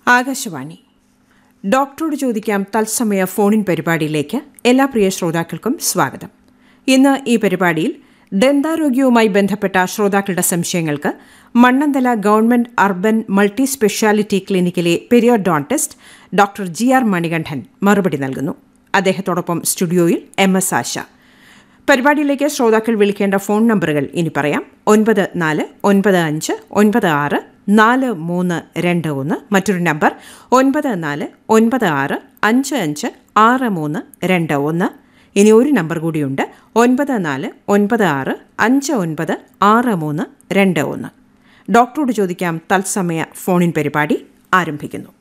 ആകാശവാണി ഡോക്ടറോട് ചോദിക്കാം തത്സമയ ഫോണിൻ പരിപാടിയിലേക്ക് എല്ലാ പ്രിയ ശ്രോതാക്കൾക്കും സ്വാഗതം ഇന്ന് ഈ പരിപാടിയിൽ ദന്താരോഗ്യവുമായി ബന്ധപ്പെട്ട ശ്രോതാക്കളുടെ സംശയങ്ങൾക്ക് Mannanthala government urban multi speciality ക്ലിനിക്കിലെ periodontist doctor G R Manikandan മറുപടി നൽകുന്നു അദ്ദേഹത്തോടൊപ്പം സ്റ്റുഡിയോയിൽ എം എസ് ആശ പരിപാടിയിലേക്ക് ശ്രോതാക്കൾ വിളിക്കേണ്ട ഫോൺ നമ്പറുകൾ ഇനി പറയാം ഒൻപത് നാല് ഒൻപത് അഞ്ച് ഒൻപത് ആറ് നാല് മൂന്ന് രണ്ട് ഒന്ന് മറ്റൊരു നമ്പർ ഒൻപത് നാല് ഒൻപത് ആറ് അഞ്ച് അഞ്ച് ആറ് മൂന്ന് രണ്ട് ഒന്ന് ഇനി ഒരു നമ്പർ കൂടിയുണ്ട് ഒൻപത് നാല് ഒൻപത് ആറ് അഞ്ച് ഒൻപത് ആറ് മൂന്ന് രണ്ട് ഒന്ന് ഡോക്ടറോട് ചോദിക്കാം തത്സമയ ഫോണിൻ പരിപാടി ആരംഭിക്കുന്നു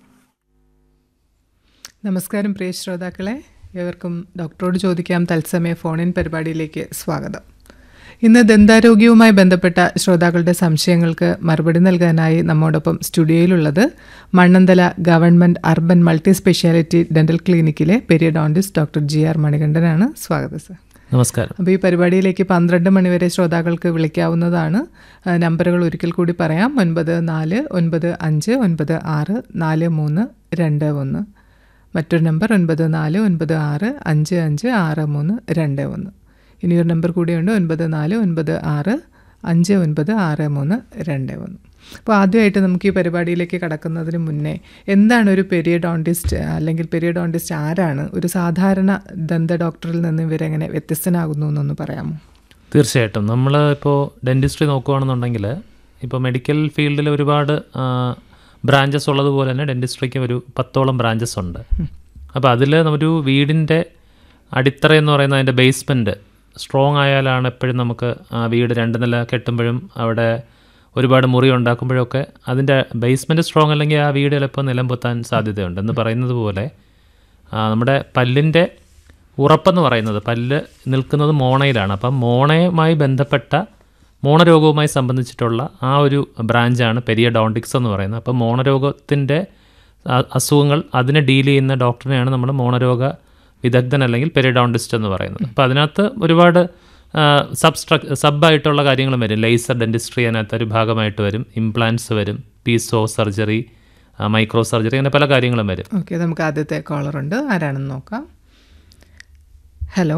നമസ്കാരം പ്രിയ ശ്രോതാക്കളെ ഏവർക്കും ഡോക്ടറോട് ചോദിക്കാം തത്സമയ ഫോണിൻ പരിപാടിയിലേക്ക് സ്വാഗതം ഇന്ന് ദന്താരോഗ്യവുമായി ബന്ധപ്പെട്ട ശ്രോതാക്കളുടെ സംശയങ്ങൾക്ക് മറുപടി നൽകാനായി നമ്മോടൊപ്പം സ്റ്റുഡിയോയിലുള്ളത് Mannanthala government urban multi speciality dental ക്ലിനിക്കിലെ പെരിയഡോണ്ടിസ്റ്റ് ഡോക്ടർ ജി ആർ മണികണ്ഠനാണ് സ്വാഗതം സർ നമസ്കാരം അപ്പോൾ ഈ പരിപാടിയിലേക്ക് പന്ത്രണ്ട് മണിവരെ ശ്രോതാക്കൾക്ക് വിളിക്കാവുന്നതാണ് ആ, നമ്പറുകൾ ഒരിക്കൽ കൂടി പറയാം ഒൻപത് നാല് ഒൻപത് അഞ്ച് ഒൻപത് ആറ് നാല് മൂന്ന് രണ്ട് ഒന്ന് മറ്റൊരു നമ്പർ ഒൻപത് നാല് ഒൻപത് ആറ് അഞ്ച് അഞ്ച് ആറ് മൂന്ന് രണ്ട് ഒന്ന് ഇനിയൊരു നമ്പർ കൂടിയുണ്ട് ഒൻപത് നാല് ഒൻപത് ആറ് അഞ്ച് ഒൻപത് ആറ് മൂന്ന് രണ്ട് ഒന്ന് അപ്പോൾ ആദ്യമായിട്ട് നമുക്ക് ഈ പരിപാടിയിലേക്ക് കടക്കുന്നതിന് മുന്നേ എന്താണ് ഒരു പെരിയഡോണ്ടിസ്റ്റ് അല്ലെങ്കിൽ പെരിയഡോണ്ടിസ്റ്റ് ആരാണ് ഒരു സാധാരണ ദന്ത ഡോക്ടറിൽ നിന്ന് ഇവരെങ്ങനെ വ്യത്യസ്തനാകുന്നു എന്നൊന്ന് പറയാമോ തീർച്ചയായിട്ടും നമ്മൾ ഇപ്പോൾ ഡെൻറ്റിസ്ട്രി നോക്കുകയാണെന്നുണ്ടെങ്കിൽ ഇപ്പോൾ മെഡിക്കൽ ഫീൽഡിൽ ഒരുപാട് ബ്രാഞ്ചസ് ഉള്ളതുപോലെ തന്നെ ഡെൻറ്റിസ്ട്രിക്ക് ഒരു പത്തോളം ബ്രാഞ്ചസ് ഉണ്ട് അപ്പോൾ അതിൽ ഒരു വീടിൻ്റെ അടിത്തറ എന്ന് പറയുന്നത് അതിൻ്റെ ബേസ്മെൻറ്റ് സ്ട്രോങ് ആയാലാണ് എപ്പോഴും നമുക്ക് ആ വീട് രണ്ട് നില കെട്ടുമ്പോഴും അവിടെ ഒരുപാട് മുറി ഉണ്ടാക്കുമ്പോഴൊക്കെ അതിൻ്റെ ബേസ്മെൻറ്റ് സ്ട്രോങ് അല്ലെങ്കിൽ ആ വീട് ചിലപ്പോൾ നിലം പൊത്താൻ സാധ്യതയുണ്ട് എന്ന് പറയുന്നത് പോലെ ആ, നമ്മുടെ പല്ലിൻ്റെ ഉറപ്പെന്ന് പറയുന്നത് പല്ല് നിൽക്കുന്നത് മോണയിലാണ് അപ്പം മോണയുമായി ബന്ധപ്പെട്ട മോണരോഗവുമായി സംബന്ധിച്ചിട്ടുള്ള ആ ഒരു ബ്രാഞ്ചാണ് പെരിയഡോണ്ടിക്സ് എന്ന് പറയുന്നത് അപ്പം മോണരോഗത്തിൻ്റെ അ- അസുഖങ്ങൾ അതിനെ ഡീൽ ചെയ്യുന്ന ഡോക്ടറിനെയാണ് നമ്മൾ മോണരോഗ വിദഗ്ധൻ അല്ലെങ്കിൽ പെരിഡോണ്ടിസ്റ്റ് എന്ന് പറയുന്നത് അപ്പോൾ അതിനകത്ത് ഒരുപാട് സബ്സ്ട്രക് സബായിട്ടുള്ള കാര്യങ്ങളും വരും ലേസർ ഡെൻറ്റിസ്ട്രി അതിനകത്ത് ഒരു ഭാഗമായിട്ട് വരും ഇംപ്ലാന്റ്സ് വരും പീസോ സർജറി മൈക്രോ സർജറി അങ്ങനെ പല കാര്യങ്ങളും വരും ഓക്കെ നമുക്ക് ആദ്യത്തെ കോളറുണ്ട് ആരാണെന്ന് നോക്കാം ഹലോ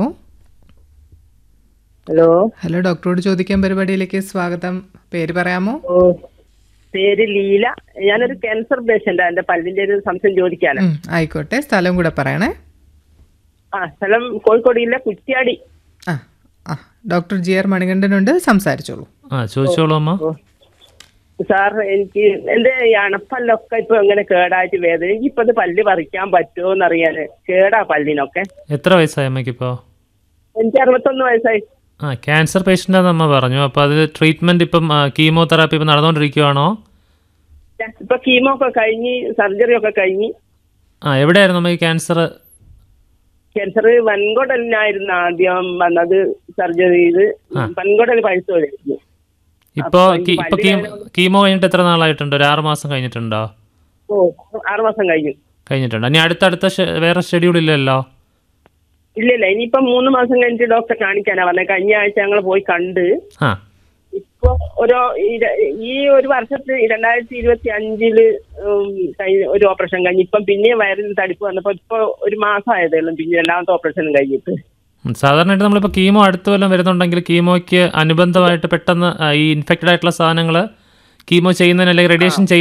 ഹലോ ഹലോ ഡോക്ടറോട് ചോദിക്കാൻ പരിപാടിയിലേക്ക് സ്വാഗതം പേര് പറയാമോ ഓ പേര് ലീല ഞാനൊരു ക്യാൻസർ പേഷ്യന്റാ എന്റെ പല്ലിന്റെ ഒരു സംശയം ചോദിക്കാനാ ഉം, ആയിക്കോട്ടെ സ്ഥലം കൂടെ പറയണേ ആ സ്ഥലം കോഴിക്കോട് ജില്ല കുറ്റ്യാടി ആ ആ ഡോക്ടർ ജി ആർ മണികണ്ഠനുണ്ട് സംസാരിച്ചോളൂ ആ ചോദിച്ചോളൂ അമ്മ ഓ സാർ എനിക്ക് എന്റെ ഈ അണപ്പല്ലൊക്കെ ഇപ്പൊ ഇങ്ങനെ കേടായിട്ട് വേദന എനിക്കിപ്പോ ഇത് പല്ല് പറിക്കാൻ പറ്റുമോ എന്നറിയാന് കേടാ പല്ലിനൊക്കെ എത്ര വയസ്സായി അമ്മയ്ക്കിപ്പോൾ എനിക്ക് അറുപത്തൊന്ന് വയസ്സായി ആ ക്യാൻസർ പേഷ്യൻ്റാന്ന് അമ്മ പറഞ്ഞു അപ്പോൾ അത് ട്രീറ്റ്മെൻറ്റ് ഇപ്പം കീമോതെറാപ്പി ഇപ്പം നടന്നുകൊണ്ടിരിക്കുവാണോ ഇപ്പൊ കീമോ ഒക്കെ കഴിഞ്ഞ് സർജറി ഒക്കെ കഴിഞ്ഞ് ആ എവിടെയായിരുന്നു അമ്മ ഈ ക്യാൻസർ ക്യാൻസർ വൻകുടലിനായിരുന്നു ആദ്യം വന്നത് സർജറി ചെയ്ത് വൻകുടൽ പഴുത്തു വരുന്നു ഇപ്പോൾ ഇപ്പോൾ കീമോ കഴിഞ്ഞിട്ട് എത്ര നാളായിട്ടുണ്ട് ഒരു ആറ് മാസം കഴിഞ്ഞിട്ടുണ്ടോ ഓ ആറുമാസം കഴിഞ്ഞു കഴിഞ്ഞിട്ടുണ്ട് ഇനി അടുത്തടുത്ത ഷെ- വേറെ ഷെഡ്യൂൾ ഇല്ലല്ലോ ഇല്ല ഇല്ല ഇനിയിപ്പോ മൂന്ന് മാസം കഴിഞ്ഞിട്ട് ഡോക്ടറെ കാണിക്കാനാ പറഞ്ഞത് കഴിഞ്ഞ ആഴ്ച ഞങ്ങൾ പോയി കണ്ട് ആ ഇപ്പൊ ഒരു ഇര- ഈ ഒരു വർഷത്തിൽ രണ്ടായിരത്തി ഇരുപത്തി അഞ്ചില് ഉം, കഴിഞ്ഞ- ഒരു ഓപ്പറേഷൻ കഴിഞ്ഞ് ഇപ്പം പിന്നെയും വയറിന് തടിപ്പ് വന്നപ്പോ ഇപ്പൊ ഒരു മാസം ആയതേ ഉള്ളൂ പിന്നെ രണ്ടാമത്തെ ഓപ്പറേഷനും കഴിഞ്ഞിട്ട് ഉം, സാധാരണയായിട്ട് നമ്മളിപ്പോൾ കീമോ അടുത്ത് വല്ലതും വരുന്നുണ്ടെങ്കിൽ കീമോയ്ക്ക് അനുബന്ധമായിട്ട് പെട്ടെന്ന് ആ, ഈ ഇൻഫെക്റ്റഡ് ആയിട്ടുള്ള സാധനങ്ങൾ കീമോ ചെയ്യുന്നതിന് അല്ലെങ്കിൽ റേഡിയേഷൻ